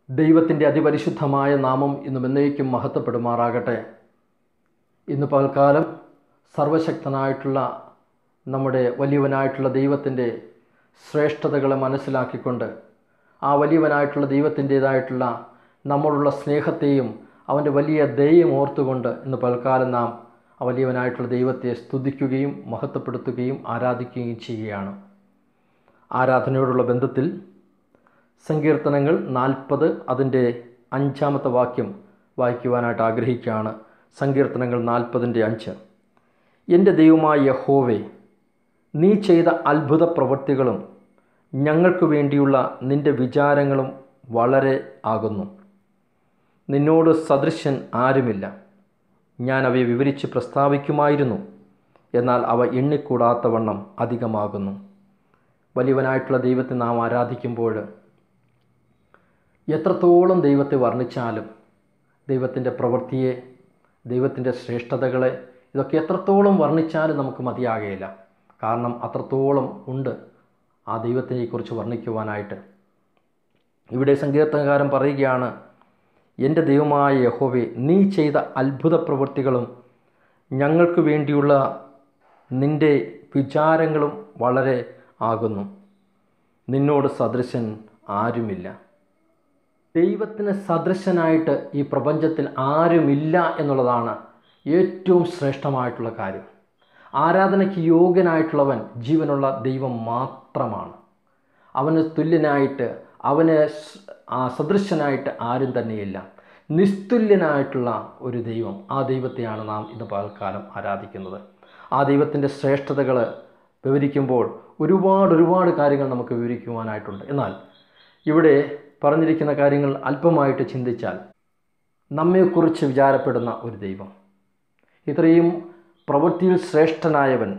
ദൈവത്തിൻ്റെ അതിപരിശുദ്ധമായ നാമം ഇന്നും എന്നേക്കും മഹത്വപ്പെടുമാറാകട്ടെ ഇന്ന് പകൽക്കാലം സർവശക്തനായിട്ടുള്ള നമ്മുടെ വലിയവനായിട്ടുള്ള ദൈവത്തിൻ്റെ ശ്രേഷ്ഠതകളെ മനസ്സിലാക്കിക്കൊണ്ട് ആ വലിയവനായിട്ടുള്ള ദൈവത്തിൻ്റേതായിട്ടുള്ള നമ്മളുള്ള സ്നേഹത്തെയും അവൻ്റെ വലിയ ദയം ഓർത്തുകൊണ്ട് ഇന്ന് പകൽക്കാലം നാം ആ വലിയവനായിട്ടുള്ള ദൈവത്തെ സ്തുതിക്കുകയും മഹത്വപ്പെടുത്തുകയും ആരാധിക്കുകയും ചെയ്യുകയാണ് ആരാധനയോടുള്ള ബന്ധത്തിൽ സങ്കീർത്തനങ്ങൾ നാൽപ്പത് അതിൻ്റെ അഞ്ചാമത്തെ വാക്യം വായിക്കുവാനായിട്ട് ആഗ്രഹിക്കുകയാണ് സങ്കീർത്തനങ്ങൾ നാൽപ്പതിൻ്റെ അഞ്ച് എൻ്റെ ദൈവമായ യഹോവേ നീ ചെയ്ത അത്ഭുത പ്രവൃത്തികളും ഞങ്ങൾക്ക് വേണ്ടിയുള്ള നിൻ്റെ വിചാരങ്ങളും വളരെ ആകുന്നു നിന്നോട് സദൃശൻ ആരുമില്ല ഞാൻ അവയെ വിവരിച്ച് പ്രസ്താവിക്കുമായിരുന്നു എന്നാൽ അവ എണ്ണിക്കൂടാത്തവണ്ണം അധികമാകുന്നു വലിയവനായിട്ടുള്ള ദൈവത്തെ നാം ആരാധിക്കുമ്പോൾ എത്രത്തോളം ദൈവത്തെ വർണ്ണിച്ചാലും ദൈവത്തിൻ്റെ പ്രവൃത്തിയെ ദൈവത്തിൻ്റെ ശ്രേഷ്ഠതകളെ ഇതൊക്കെ എത്രത്തോളം വർണ്ണിച്ചാലും നമുക്ക് മതിയാകുകയില്ല കാരണം അത്രത്തോളം ഉണ്ട് ആ ദൈവത്തിനെക്കുറിച്ച് വർണ്ണിക്കുവാനായിട്ട് ഇവിടെ സങ്കീർത്തനകാരൻ പറയുകയാണ് എൻ്റെ ദൈവമായ യഹോവെ നീ ചെയ്ത അത്ഭുത പ്രവൃത്തികളും ഞങ്ങൾക്ക് വേണ്ടിയുള്ള നിൻ്റെ വിചാരങ്ങളും വളരെ ആകുന്നു നിന്നോട് സദൃശൻ ആരുമില്ല ദൈവത്തിന് സദൃശനായിട്ട് ഈ പ്രപഞ്ചത്തിൽ ആരുമില്ല എന്നുള്ളതാണ് ഏറ്റവും ശ്രേഷ്ഠമായിട്ടുള്ള കാര്യം ആരാധനയ്ക്ക് യോഗ്യനായിട്ടുള്ളവൻ ജീവനുള്ള ദൈവം മാത്രമാണ് അവന് തുല്യനായിട്ട് അവന് ആ സദൃശനായിട്ട് ആരും തന്നെയില്ല നിസ്തുല്യനായിട്ടുള്ള ഒരു ദൈവം ആ ദൈവത്തെയാണ് നാം ഇന്ന് പകൽക്കാലം ആരാധിക്കുന്നത് ആ ദൈവത്തിൻ്റെ ശ്രേഷ്ഠതകൾ വിവരിക്കുമ്പോൾ ഒരുപാട് ഒരുപാട് കാര്യങ്ങൾ നമുക്ക് വിവരിക്കുവാനായിട്ടുണ്ട് എന്നാൽ ഇവിടെ പറഞ്ഞിരിക്കുന്ന കാര്യങ്ങൾ അല്പമായിട്ട് ചിന്തിച്ചാൽ നമ്മെക്കുറിച്ച് വിചാരപ്പെടുന്ന ഒരു ദൈവം ഇത്രയും പ്രവൃത്തിയിൽ ശ്രേഷ്ഠനായവൻ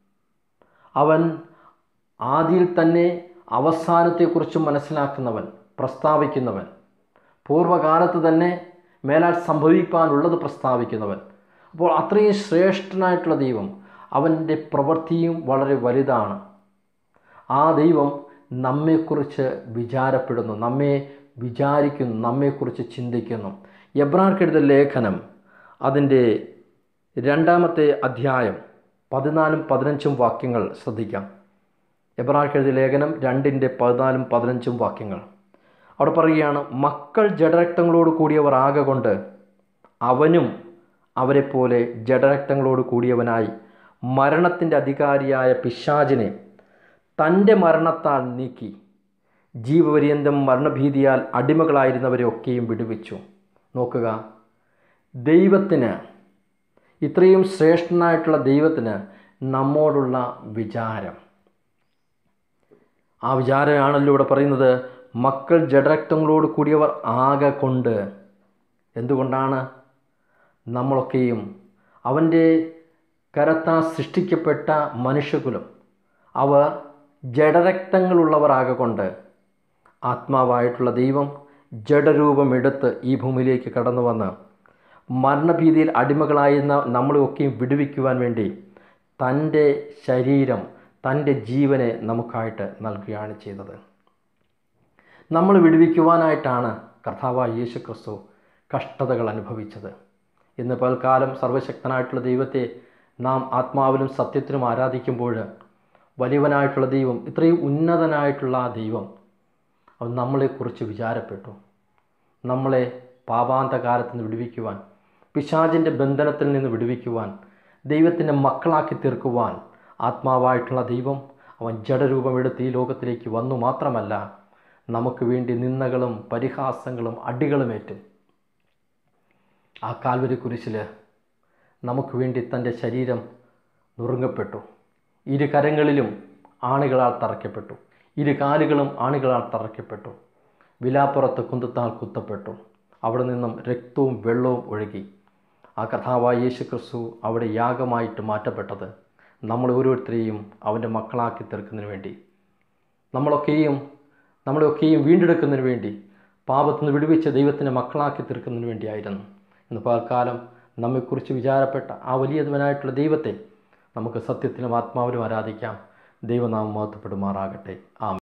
അവൻ ആദിയിൽ തന്നെ അവസാനത്തെക്കുറിച്ച് മനസ്സിലാക്കുന്നവൻ പ്രസ്താവിക്കുന്നവൻ പൂർവ്വകാലത്ത് തന്നെ മേലാൽ സംഭവിക്കാനുള്ളത് പ്രസ്താവിക്കുന്നവൻ അപ്പോൾ അത്രയും ശ്രേഷ്ഠനായിട്ടുള്ള ദൈവം അവൻ്റെ പ്രവൃത്തിയും വളരെ വലുതാണ് ആ ദൈവം നമ്മെക്കുറിച്ച് വിചാരപ്പെടുന്നു നമ്മെ വിചാരിക്കുന്നു നമ്മെക്കുറിച്ച് ചിന്തിക്കുന്നു എബ്രാർക്കെഴുത ലേഖനം അതിൻ്റെ രണ്ടാമത്തെ അധ്യായം പതിനാലും പതിനഞ്ചും വാക്യങ്ങൾ ശ്രദ്ധിക്കാം എബ്രാർക്കെഴുത ലേഖനം രണ്ടിൻ്റെ പതിനാലും പതിനഞ്ചും വാക്യങ്ങൾ അവിടെ പറയുകയാണ് മക്കൾ ജഡരക്തങ്ങളോട് കൂടിയവർ ആകെ കൊണ്ട് അവനും അവരെപ്പോലെ ജഡരക്തങ്ങളോട് കൂടിയവനായി മരണത്തിൻ്റെ അധികാരിയായ പിശാചിനെ തൻ്റെ മരണത്താൽ നീക്കി ജീവപര്യന്തം മരണഭീതിയാൽ അടിമകളായിരുന്നവരെ ഒക്കെയും വിടുവിച്ചു നോക്കുക ദൈവത്തിന് ഇത്രയും ശ്രേഷ്ഠനായിട്ടുള്ള ദൈവത്തിന് നമ്മോടുള്ള വിചാരം ആ വിചാരമാണല്ലോ ഇവിടെ പറയുന്നത് മക്കൾ ജഡരക്തങ്ങളോട് കൂടിയവർ ആകെ കൊണ്ട് എന്തുകൊണ്ടാണ് നമ്മളൊക്കെയും അവൻ്റെ കരത്താൽ സൃഷ്ടിക്കപ്പെട്ട മനുഷ്യകുലം അവർ ജഡരക്തങ്ങളുള്ളവരാകെ കൊണ്ട് ആത്മാവായിട്ടുള്ള ദൈവം ജഡരൂപമെടുത്ത് ഈ ഭൂമിയിലേക്ക് കടന്നു വന്ന് മരണഭീതിയിൽ അടിമകളായിരുന്ന നമ്മളെയൊക്കെയും വിടുവിക്കുവാൻ വേണ്ടി തൻ്റെ ശരീരം തൻ്റെ ജീവനെ നമുക്കായിട്ട് നൽകുകയാണ് ചെയ്തത് നമ്മൾ വിടുവിക്കുവാനായിട്ടാണ് കർത്താവായ യേശു ക്രിസ്തു കഷ്ടതകൾ അനുഭവിച്ചത് ഇന്ന് പൽക്കാലം സർവശക്തനായിട്ടുള്ള ദൈവത്തെ നാം ആത്മാവിലും സത്യത്തിലും ആരാധിക്കുമ്പോൾ വലിയവനായിട്ടുള്ള ദൈവം ഇത്രയും ഉന്നതനായിട്ടുള്ള ആ ദൈവം അവൻ നമ്മളെക്കുറിച്ച് വിചാരപ്പെട്ടു നമ്മളെ പാപാന്തകാലത്ത് നിന്ന് വിടുവിക്കുവാൻ പിശാചിൻ്റെ ബന്ധനത്തിൽ നിന്ന് വിടുവിക്കുവാൻ ദൈവത്തിൻ്റെ മക്കളാക്കി തീർക്കുവാൻ ആത്മാവായിട്ടുള്ള ദൈവം അവൻ ജഡരൂപമെടുത്ത് ഈ ലോകത്തിലേക്ക് വന്നു മാത്രമല്ല നമുക്ക് വേണ്ടി നിന്ദകളും പരിഹാസങ്ങളും അടികളുമേറ്റും ആ കാൽവരി കുരിശിൽ നമുക്ക് വേണ്ടി തൻ്റെ ശരീരം നുറുങ്ങപ്പെട്ടു ഇരു കരങ്ങളിലും ആണികളാൽ തറയ്ക്കപ്പെട്ടു ഇരു കാലുകളും ആണികളാൽ തറയ്ക്കപ്പെട്ടു വിലാപ്പുറത്ത് കുന്തത്താൽ കുത്തപ്പെട്ടു അവിടെ നിന്നും രക്തവും വെള്ളവും ഒഴുകി ആ കഥാവായ യേശു ക്രിസ്തു അവിടെ യാഗമായിട്ട് മാറ്റപ്പെട്ടത് നമ്മൾ ഓരോരുത്തരെയും അവൻ്റെ മക്കളാക്കി തീർക്കുന്നതിന് വേണ്ടി നമ്മളൊക്കെയും നമ്മളെയൊക്കെയും വീണ്ടെടുക്കുന്നതിന് വേണ്ടി പാപത്തിൽ നിന്ന് വിടുവിച്ച ദൈവത്തിൻ്റെ മക്കളാക്കി തീർക്കുന്നതിന് വേണ്ടിയായിരുന്നു ഇന്ന് പകൽക്കാലം നമ്മെക്കുറിച്ച് വിചാരപ്പെട്ട ആ വലിയവനായിട്ടുള്ള ദൈവത്തെ നമുക്ക് സത്യത്തിലും ആത്മാവിലും ആരാധിക്കാം ദൈവനാമം മഹത്വപ്പെടുമാറാകട്ടെ ആമേൻ